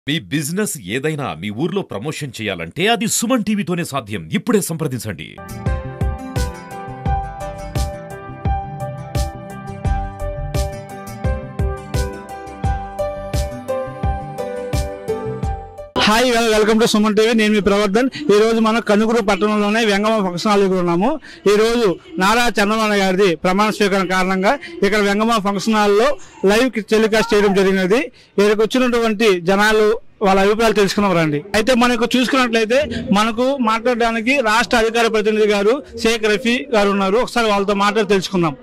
మీ business ఏదైనా మీ ఊర్లో promotion చేయాలంటే అది సుమన్ టీవీతోనే సాధ్యం ఇప్పుడే సంప్రదించండి hi well welcome to Suman TV నేను మీ ప్రవర్ధన్ ఈ రోజు మనం కనుగురు పట్టణంలోనే వెంగమ్మ ఫంక్షన్ హాల్ దగ్గర ఉన్నాము ఈ రోజు నారా చంద్రబాబు గారిది ప్రమాణ స్వీకారం కారణంగా ఇక్కడ వెంగమ్మ ఫంక్షన్ హాల్లో లైవ్ టెలికాస్ట్ చేయడం జరిగినది ఇక్కడికి వచ్చినటువంటి జనాలు వాళ్ళ అభిప్రాయాలు తెలుసుకున్నాం రండి అయితే మనకు చూసుకున్నట్లయితే మనకు మాట్లాడడానికి రాష్ట్ర అధికార ప్రతినిధి గారు షేక్ రఫీ గారు ఉన్నారు ఒకసారి వాళ్ళతో మాట్లాడి తెలుసుకుందాం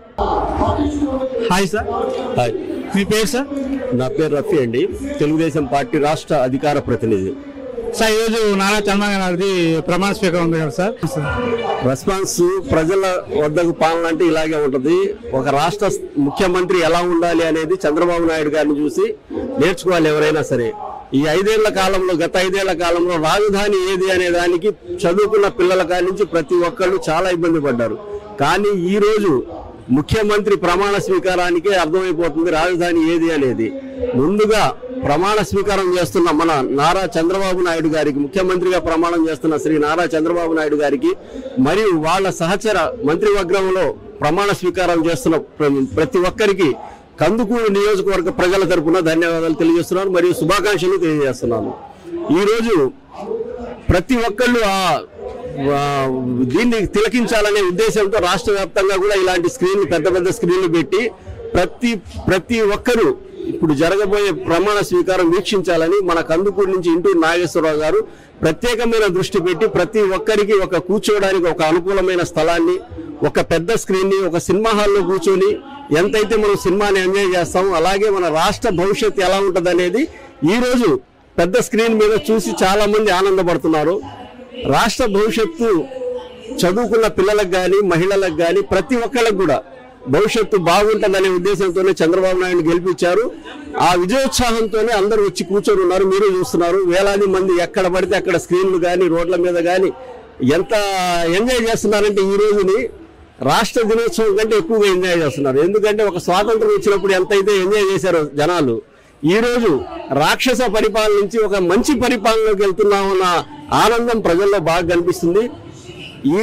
హాయ్ సార్ హాయ్ మీ పేరు సార్ నా పేరు రఫీ అండి తెలుగుదేశం పార్టీ రాష్ట్ర అధికార ప్రతినిధి సార్ ఈరోజు నారా చంద్రబాబు గారిది ప్రమాణ స్వీకారం ఉంది కదా సార్ రెస్పాన్స్ ప్రజల వద్దకు పాలన అంటే ఇలాగే ఉంటది ఒక రాష్ట్ర ముఖ్యమంత్రి ఎలా ఉండాలి అనేది చంద్రబాబు నాయుడు గారిని చూసి నేర్చుకోవాలి ఎవరైనా సరే ఈ ఐదేళ్ల కాలంలో గత ఐదేళ్ల కాలంలో రాజధాని ఏది అనే దానికి చదువుకున్న పిల్లల కాడి నుంచి ప్రతి ఒక్కళ్ళు చాలా ఇబ్బంది పడ్డారు కానీ ఈ రోజు ముఖ్యమంత్రి ప్రమాణ స్వీకారానికే అర్థమైపోతుంది రాజధాని ఏది అనేది ముందుగా ప్రమాణ స్వీకారం చేస్తున్న మన నారా చంద్రబాబు నాయుడు గారికి ముఖ్యమంత్రిగా ప్రమాణం చేస్తున్న శ్రీ నారా చంద్రబాబు నాయుడు గారికి మరియు వాళ్ళ సహచర మంత్రివర్గంలో ప్రమాణ స్వీకారం చేస్తున్న ప్ర- ప్రతి ఒక్కరికి కందుకూరు నియోజకవర్గ ప్రజల తరపున ధన్యవాదాలు తెలియజేస్తున్నాను మరియు శుభాకాంక్షలు తెలియజేస్తున్నాను ఈ రోజు ప్రతి ఒక్కళ్ళు ఆ ఆ, దీన్ని తిలకించాలనే ఉద్దేశంతో రాష్ట్ర వ్యాప్తంగా కూడా ఇలాంటి స్క్రీన్లు పెద్ద పెద్ద స్క్రీన్లు పెట్టి ప్రతి ప్రతి ఒక్కరూ ఇప్పుడు జరగబోయే ప్రమాణ స్వీకారం వీక్షించాలని మన కందుకూరు నుంచి ఇంటూరు నాగేశ్వరరావు గారు ప్రత్యేకమైన దృష్టి పెట్టి ప్రతి ఒక్కరికి ఒక కూర్చోవడానికి ఒక అనుకూలమైన స్థలాన్ని ఒక పెద్ద స్క్రీన్ ని ఒక సినిమా హాల్లో కూర్చొని ఎంతైతే మనం సినిమాని ఎంజాయ్ చేస్తామో అలాగే మన రాష్ట్ర భవిష్యత్తు ఎలా ఉంటుంది అనేది ఈ రోజు పెద్ద స్క్రీన్ మీద చూసి చాలా మంది ఆనందపడుతున్నారు రాష్ట్ర భవిష్యత్తు చదువుకున్న పిల్లలకు కానీ మహిళలకు కానీ ప్రతి ఒక్కళ్ళకు కూడా భవిష్యత్తు బాగుంటుందనే ఉద్దేశంతోనే చంద్రబాబు నాయుడు గెలిపించారు ఆ విజయోత్సాహంతోనే అందరూ వచ్చి కూర్చొని ఉన్నారు మీరు చూస్తున్నారు వేలాది మంది ఎక్కడ పడితే అక్కడ స్క్రీన్లు కానీ రోడ్ల మీద కానీ ఎంత ఎంజాయ్ చేస్తున్నారంటే ఈ రోజుని రాష్ట్ర దినోత్సవం కంటే ఎక్కువగా ఎంజాయ్ చేస్తున్నారు ఎందుకంటే ఒక స్వాతంత్రం వచ్చినప్పుడు ఎంతైతే ఎంజాయ్ చేశారో జనాలు ఈ రోజు రాక్షస పరిపాలన నుంచి ఒక మంచి పరిపాలనలోకి వెళ్తున్నామన్న ఆనందం ప్రజల్లో బాగా కనిపిస్తుంది ఈ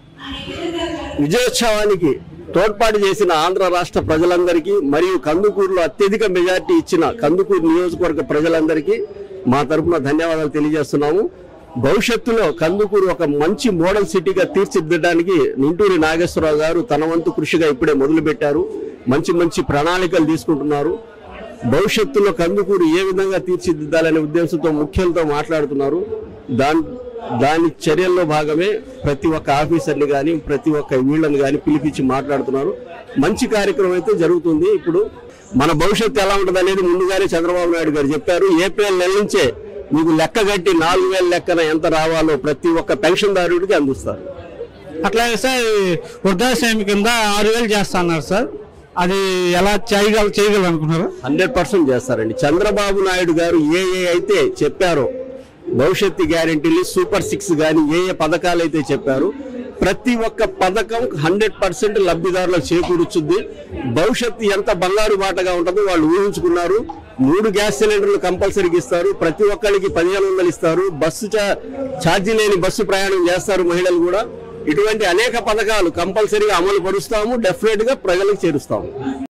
విజయోత్సవానికి తోడ్పాటు చేసిన ఆంధ్ర రాష్ట్ర ప్రజలందరికీ మరియు కందుకూరులో అత్యధిక మెజార్టీ ఇచ్చిన కందుకూరు నియోజకవర్గ ప్రజలందరికీ మా తరపున ధన్యవాదాలు తెలియజేస్తున్నాము భవిష్యత్తులో కందుకూరు ఒక మంచి మోడల్ సిటీగా తీర్చిదిద్దడానికి నింటూరి నాగేశ్వరరావు గారు తన వంతు కృషిగా ఇప్పుడే మొదలుపెట్టారు మంచి మంచి ప్రణాళికలు తీసుకుంటున్నారు భవిష్యత్తులో కందుకూరు ఏ విధంగా తీర్చిదిద్దాలనే ఉద్దేశంతో ముఖ్యులతో మాట్లాడుతున్నారు దాని దాని చర్యల్లో భాగమే ప్రతి ఒక్క ఆఫీసర్ని కానీ ప్రతి ఒక్క వీళ్ళని కానీ పిలిపించి మాట్లాడుతున్నారు మంచి కార్యక్రమం అయితే జరుగుతుంది ఇప్పుడు మన భవిష్యత్తు ఎలా ఉంటుంది అనేది ముందుగానే చంద్రబాబు నాయుడు గారు చెప్పారు ఏప్రిల్ నెల నుంచే మీకు లెక్క కట్టి నాలుగు వేల లెక్కన ఎంత రావాలో ప్రతి ఒక్క పెన్షన్దారుడికి అందిస్తారు అట్లాగే సార్ వృద్ధాశ్రమం కింద ఆరు వేలు చేస్తా అన్నారు సార్ అది ఎలా చేయగల చేయగలరు అనుకున్నారు హండ్రెడ్ పర్సెంట్ చేస్తారండి చంద్రబాబు నాయుడు గారు ఏ ఏ అయితే చెప్పారో భవిష్యత్తు గ్యారంటీలు సూపర్ సిక్స్ కానీ ఏ ఏ పథకాలు అయితే చెప్పారో ప్రతి ఒక్క పథకం హండ్రెడ్ పర్సెంట్ లబ్ధిదారులకు చేకూరుచుద్ది భవిష్యత్తు ఎంత బంగారు బాటగా ఉంటుందో వాళ్ళు ఊహించుకున్నారు మూడు గ్యాస్ సిలిండర్లు కంపల్సరీగా ఇస్తారు ప్రతి ఒక్కరికి పదిహేను వందలు ఇస్తారు బస్సు చా- ఛార్జీ లేని బస్సు ప్రయాణం చేస్తారు మహిళలు కూడా ఇటువంటి అనేక పథకాలు కంపల్సరీగా అమలు పరుస్తాము డెఫినెట్ గా ప్రజలకు చేరుస్తాము